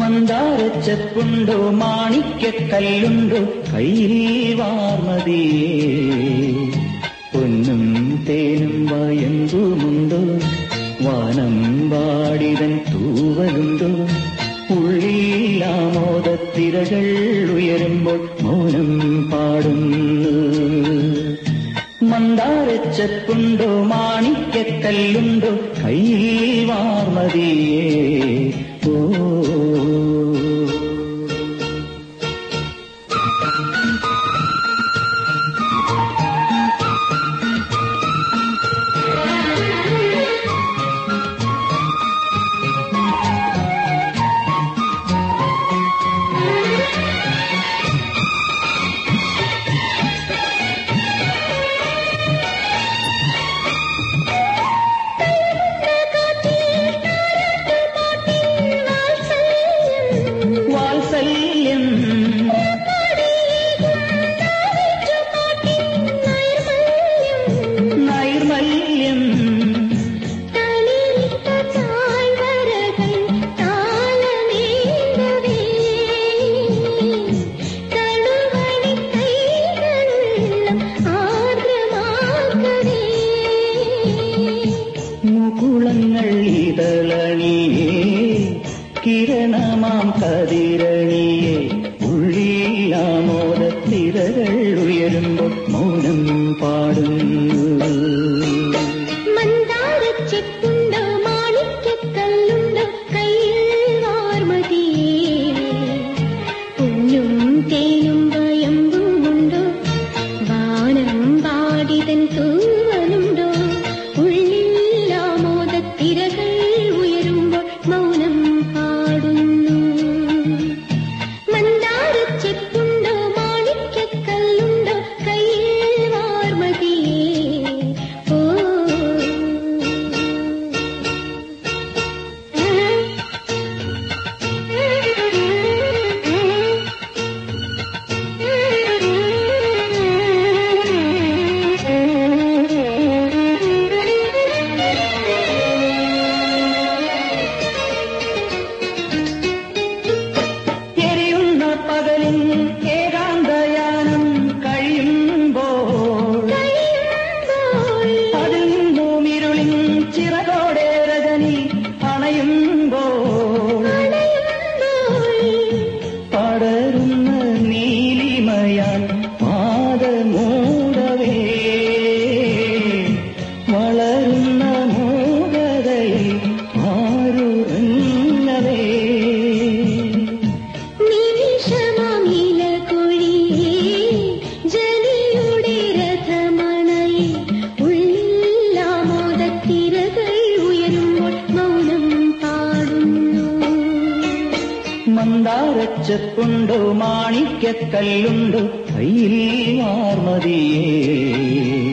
മന്ദാരച്ചെപ്പുണ്ടോ മാണിക്കക്കല്ലുണ്ടോ കയ്യിൽ വാർമതിയേ പൊന്നും തേനും വയമ്പുമുണ്ടോ വാനം പാടിതൻ തൂവലുണ്ടോ ഉള്ളിൽ ആമോദത്തിരകൾ ഉയരുമ്പോൾ മൗനം പാടുന്നു മന്ദാരച്ചെപ്പുണ്ടോ മാണിക്കക്കല്ലുണ്ടോ കയ്യിൽ വാർമതിയേ ഓ വാത്സല്യം നൈർമല്യം മുകുളങ്ങൾ ഇതളണിയേ കിരണമാം കതിരണിയേ ഉള്ളിലാമോദത്തിരകൾ ഉയരുമ്പോൾ മൗനം പാടുന്നു മന്ദാരച്ചെപ്പുണ്ടോ മാണിക്കക്കല്ലുണ്ടോ കയ്യിൽ വാർമതിയേ പൊന്നും തേനും വയമ്പുമുണ്ടോ വാനം പാടിതൻ തൂവലുണ്ടോ ഉള്ളിൽ ആമോദത്തിരകൾ ഉയരുമ്പോൾ മൗനം പാടുന്നു മന്ദാരച്ചെപ്പുണ്ടോ മാണിക്കക്കല്ലുണ്ടോ കയ്യിൽ വാർമതിയേ ഓ എരിയുന്ന പകലിൻ ഏകാന്തയാനം കഴിയുമ്പോൾ അതിൽ നിന്നും ഇരുളിൻ ചിറകോടെ രജനി അണയുമ്പോൾ പടരുന്ന നീലിമയാൽ പാദമൂടവേ വളരുന്ന മൂകതയിൽ ആരുറങ്ങവേ നിമിഷമാമില കൊഴിയേ ജനിയുടെ രഥമണയിൽ ഉള്ളിലാമോദത്തിരകൾ ഉയരുമ്പോൾ മൗനം പാടുന്നു മന്ദാരച്ചെപ്പുണ്ടോ മാണിക്കക്കല്ലുണ്ടോ കയ്യിൽ ആർമതിയേ